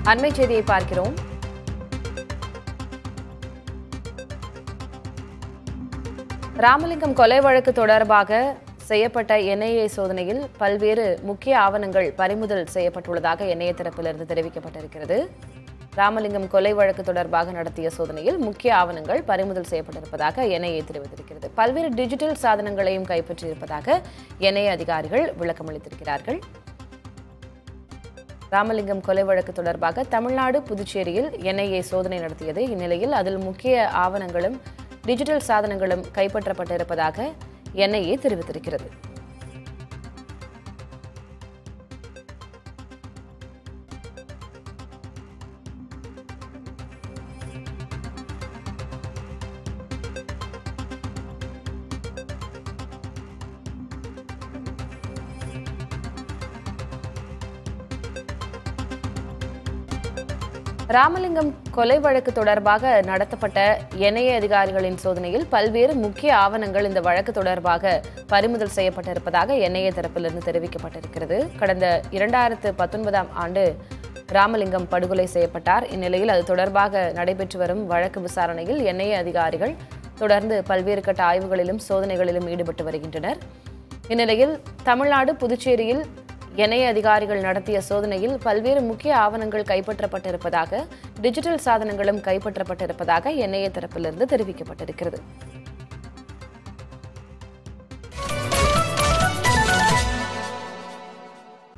அண்மை செய்தியை பார்க்கிறோம் ராமலிங்கம் கொலை வழக்கு தொடர்பாக செய்யப்பட்ட என்ஐஏ சோதனையில் பல்வேறு முக்கிய ஆவணங்கள் பறிமுதல் செய்யப்பட்டுள்ளதாக என்ஐஏ தரப்பிலிருந்து தெரிவிக்கப்பட்டிருக்கிறது ராமலிங்கம் கொலை வழக்கு தொடர்பாக நடத்திய சோதனையில் முக்கிய ஆவணங்கள் பறிமுதல் செய்யப்பட்டிருப்பதாக என்ஐஏ தெரிவித்திருக்கிறது பல்வேறு டிஜிட்டல் சாதனங்களையும் கைப்பற்றியிருப்பதாக என்ஐஏ அதிகாரிகள் விளக்கமளித்திருக்கிறார்கள் ராமலிங்கம் கொலை வழக்கு தொடர்பாக தமிழ்நாடு புதுச்சேரியில் என்ஐஏ சோதனை நடத்தியது இந்நிலையில் அதில் முக்கிய ஆவணங்களும் டிஜிட்டல் சாதனங்களும் கைப்பற்றப்பட்டிருப்பதாக என்ஐஏ தெரிவித்திருக்கிறது ராமலிங்கம் கொலை வழக்கு தொடர்பாக நடத்தப்பட்ட என்ஐஏ அதிகாரிகளின் சோதனையில் பல்வேறு முக்கிய ஆவணங்கள் இந்த வழக்கு தொடர்பாக பறிமுதல் செய்யப்பட்டிருப்பதாக என்ஐஏ தரப்பிலிருந்து தெரிவிக்கப்பட்டிருக்கிறது கடந்த இரண்டாயிரத்து பத்தொன்பதாம் ஆண்டு ராமலிங்கம் படுகொலை செய்யப்பட்டார் இந்நிலையில் அது தொடர்பாக நடைபெற்று வரும் வழக்கு விசாரணையில் என்ஐஏ அதிகாரிகள் தொடர்ந்து பல்வேறு கட்ட ஆய்வுகளிலும் சோதனைகளிலும் ஈடுபட்டு வருகின்றனர் இந்நிலையில் தமிழ்நாடு புதுச்சேரியில் என்ஐஏ அதிகாரிகள் நடத்திய சோதனையில் பல்வேறு முக்கிய ஆவணங்கள் கைப்பற்றப்பட்டிருப்பதாக டிஜிட்டல் சாதனங்களும் கைப்பற்றப்பட்டிருப்பதாக என்ஐஏ தரப்பிலிருந்து தெரிவிக்கப்பட்டிருக்கிறது